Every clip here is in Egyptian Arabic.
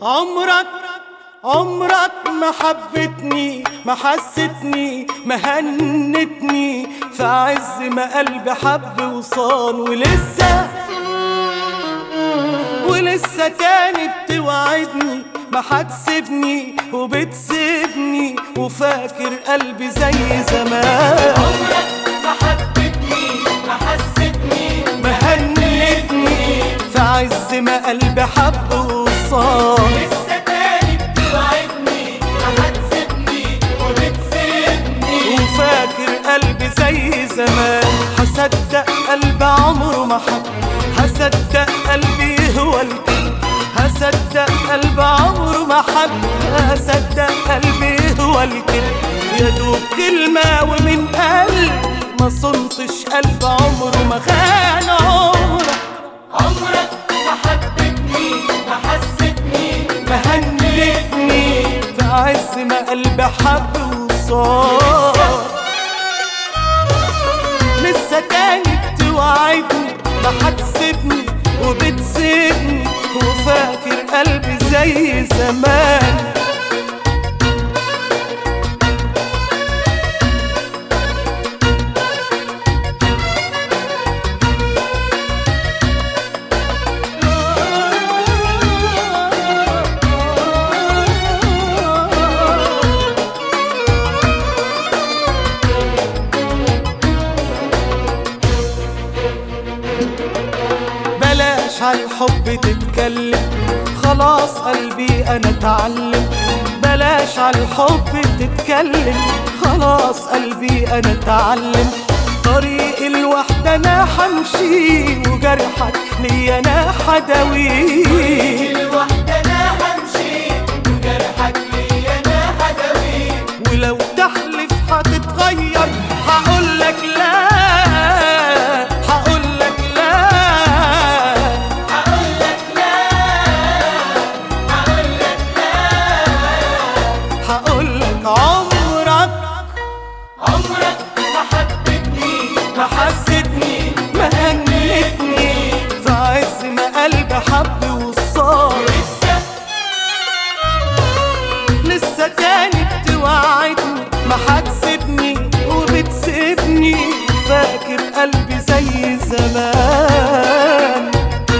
عمرك عمرك ما حبتني ما حستني ما هنتني في عز ما قلبي حب وصان ولسه ولسه تاني بتوعدني ما هتسيبني وبتسيبني وفاكر قلبي زي زمان عمرك ما حبتني ما حستني ما هنتني في عز ما قلبي حب وصان لسه تاني بتوعدني ما هتسيبني وبتسيبني وفاكر قلبي زي زمان هصدق قلبي عمره ما حب هصدق قلبي هو الكل هصدق قلبي عمره ما حب هصدق قلبي هو الكل يا دوب كلمة ومن قلب ما صنتش قلب عمره ما خان عمرك عمرك ما حبتني ما حستني ما هنتني في عز ما قلبي حب وصار لسه تاني بتوعدني ما هتسيبني وبتسيبني وفاكر قلبي زي زمان بلاش عالحب تتكلم خلاص قلبي انا اتعلم بلاش عالحب تتكلم خلاص قلبي انا اتعلم طريق الوحدة انا حمشي وجرحك ليا انا حداويه الوحدة انا همشي وجرحك ليا انا حدوي ولو تحلف هتتغير هقولك لا هقولك لا هقولك لا هقولك هقولك عمرك عمرك ما حبتني ما حستني ما هنتني في عز ما قلبي حب وصار لسه لسه تاني بتوعدني ما هتسيبني وبتسيبني فاكر قلبي زي زمان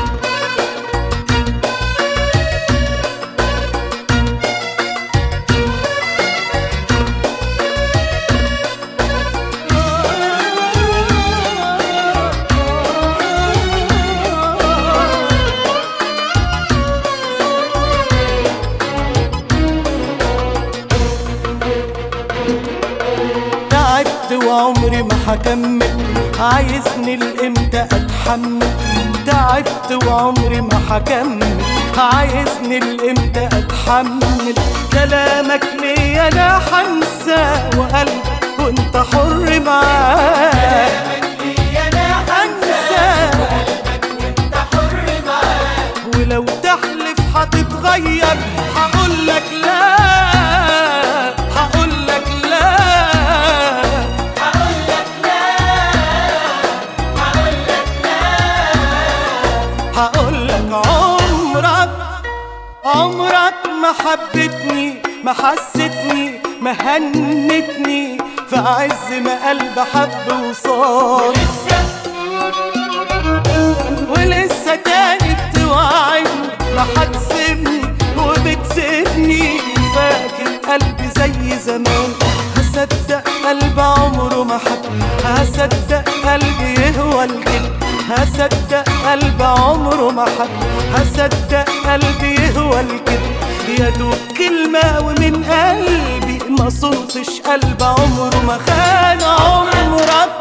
تعبت وعمري ما هكمل عايزني الامتى اتحمل تعبت وعمري ما هكمل عايزني الامتى اتحمل كلامك ليا انا حنسى وقلبك وانت حر معاه ليا انا انسى قلبك وانت حر معاه ولو تحلف هتتغير هقولك لا هقولك لا هقولك لا هقولك هقولك عمرك عمرك ما حبتني ما حستني ما هنتني في عز ما قلبي حب وصار لسه ولسه تاني بتوعدني ما هتسيبني وبتسيبني فاكر قلبي زي زمان هصدق قلبي عمره ما حب هصدق قلبي يهوى الكل هصدق قلبي عمره ما حب هصدق قلبي يهوى الكل يا دوب كلمة ومن قلبي ما صنتش قلب عمره ما خان عمرك